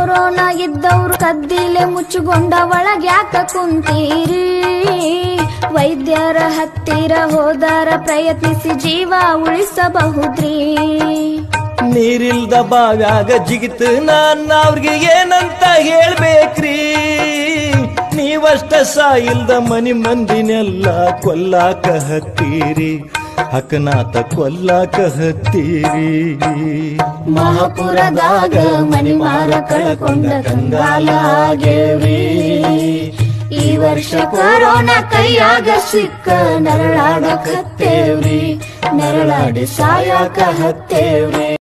corona ಇದ್ದವ್ರು ಕದ್ದಿಲೆ ಮುಚ್ಚುಗೊಂಡ ಒಳಗ್ಯಾಕ ಕುಂತೀರಿ ವೈದ್ಯರ ಹತ್ತಿರ ಹೋದರ ಪ್ರಯತ್ನಿಸಿ ಜೀವ ಉಳಿಸಬಹುದ್ರಿ ನೀರಿಲ್ದ ಬಾವ್ಯಾಗ ಜಿಗಿತು ನಾನ್ ಅವ್ರಿಗೆ ಏನಂತ ಹೇಳ್ಬೇಕ್ರಿ ನೀವಷ್ಟ ಸಾಯಿಲ್ದ ಮನಿ ಮಂದಿನೆಲ್ಲ ಕೊಲ್ಲಾಕ ಹತ್ತೀರಿ ಹಕನಾತ ಕೊಲ್ಲಾಕ ಹತ್ತೀರಿ ಮಹಾಪುರದಾಗ ಮನಿಮಾರ ಕಳ್ಕೊಂಡ ಕಂಗಾಲ ಆಗೇವ್ರಿ ಈ ವರ್ಷ ಕೊರೋನಾ ಕೈಯಾಗ ಸಿಕ್ಕ ನರಳಾಡಕತ್ತೇವ್ರಿ ನರಳಾಡಿ ಸಾಯಾಕ ಹತ್ತೇವ್ರಿ